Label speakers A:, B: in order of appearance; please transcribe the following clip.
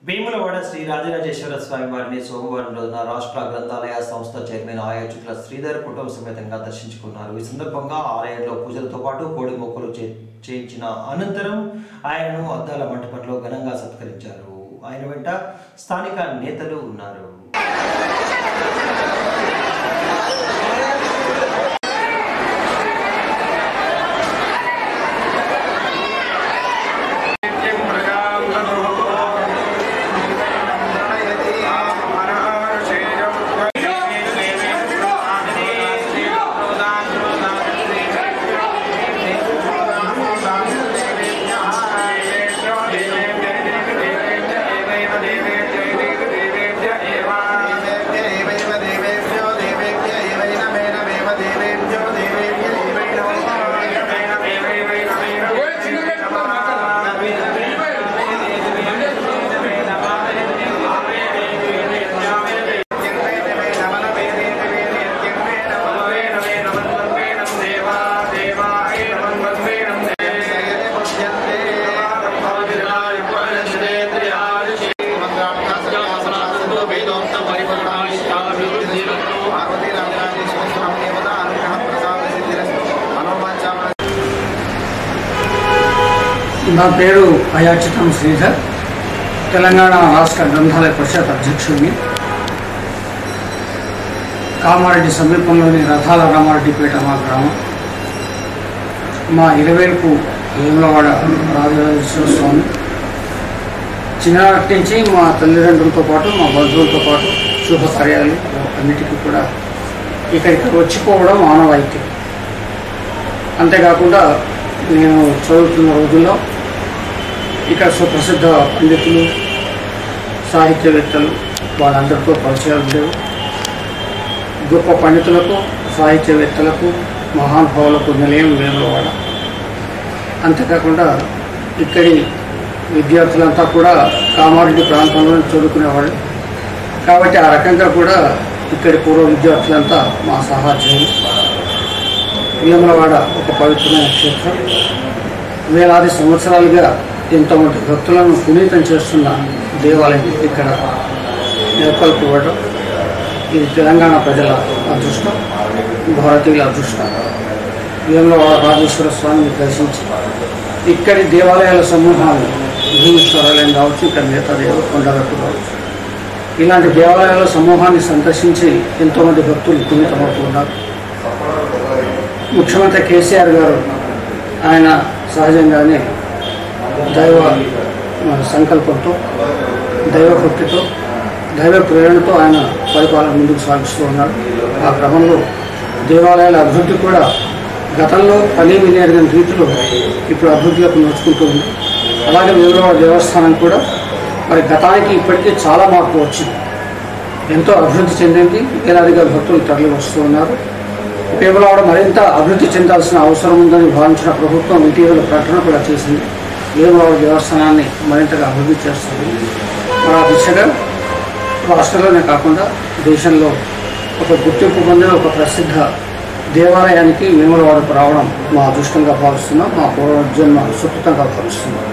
A: వేములవాడ శ్రీ రాజరాజేశ్వర స్వామి వారిని సోమవారం రోజున రాష్ట్ర గ్రంథాలయ సంస్థ చైర్మన్ ఆయోజకుల శ్రీధర్ కుటుంబ సమేతంగా దర్శించుకున్నారు ఈ సందర్భంగా ఆలయంలో పూజలతో పాటు కోడి మొక్కలు చే- చేయించిన అనంతరం ఆయనను అద్దాల మంటపంలో ఘనంగా సత్కరించారు ఆయన వెంట స్థానిక నేతలు ఉన్నారు
B: నా పేరు అయాచితం శ్రీధర్ తెలంగాణ రాష్ట్ర గ్రంథాలయ పరిషత్ అధ్యక్షుడిని కామారెడ్డి సమీపంలోని రథాల రామారెడ్డిపేట మా గ్రామం మా ఇరవేలుపు వేములవాడ రాజరాజేశ్వర స్వామి చిన్ననాటి నుంచి మా తల్లిదండ్రులతో పాటు మా బంధువులతో పాటు శుభకార్యాలు అన్నిటికీ కూడా ఇక్కడికి వచ్చిపోవడం ఆనవాయితీ అంతేకాకుండా నేను చదువుతున్న రోజుల్లో ఇక్కడ సుప్రసిద్ధ పండితులు సాహిత్యవేత్తలు వాళ్ళందరితో పరిచయాలు ఉండేవి గొప్ప పండితులకు సాహిత్యవేత్తలకు మహానుభావులకు నిలయం వేములవాడ అంతేకాకుండా ఇక్కడి విద్యార్థులంతా కూడా కామారెడ్డి ప్రాంతంలో చదువుకునేవాళ్ళు కాబట్టి ఆ రకంగా కూడా ఇక్కడి పూర్వ విద్యార్థులంతా మా సహాధ్యాయులు వేములవాడ ఒక పవిత్రమైన క్షేత్రం వేలాది సంవత్సరాలుగా ఎంతోమంది భక్తులను పునీతం చేస్తున్న దేవాలయం ఇక్కడ నెలకొల్పబడడం ఇది తెలంగాణ ప్రజల అదృష్టం భారతీయుల అదృష్టం వేములవాడ రాజేశ్వర స్వామిని దర్శించి ఇక్కడి దేవాలయాల సమూహాలు భీమేశ్వరాలయం కావచ్చు ఇక్కడ మిగతా దేవ కొండగట్టు కావచ్చు ఇలాంటి దేవాలయాల సమూహాన్ని సందర్శించి ఎంతోమంది భక్తులు పునీతమవుతున్నారు ముఖ్యమంత్రి కేసీఆర్ గారు ఆయన సహజంగానే దైవ ఆ, సంకల్పంతో దైవభక్తితో దైవ ప్రేరణతో ఆయన పరిపాలన ముందుకు సాగిస్తూ ఉన్నారు ఆ క్రమంలో దేవాలయాల అభివృద్ధి కూడా గతంలో పని వినియోగం రీతిలో ఇప్పుడు అభివృద్ధిలోకి నడుచుకుంటూ ఉంది అలాగే వేములవాడ దేవస్థానం కూడా మరి గతానికి ఇప్పటికీ చాలా మార్పు వచ్చింది ఎంతో అభివృద్ధి చెందింది వేలాదిగా భక్తులు తరలి వస్తూ ఉన్నారు వేములవాడ మరింత అభివృద్ధి చెందాల్సిన అవసరం ఉందని భావించిన ప్రభుత్వం ఇటీవల ప్రకటన కూడా చేసింది వేములవాడ దేవస్థానాన్ని మరింతగా అభివృద్ధి చేస్తుంది మరి ఆ దిశగా రాష్ట్రంలోనే కాకుండా దేశంలో ఒక గుర్తింపు పొందిన ఒక ప్రసిద్ధ దేవాలయానికి వేములవాడకు రావడం మా అదృష్టంగా భావిస్తున్నాం మా పూర్వజన్మ సుకృతంగా భావిస్తున్నాం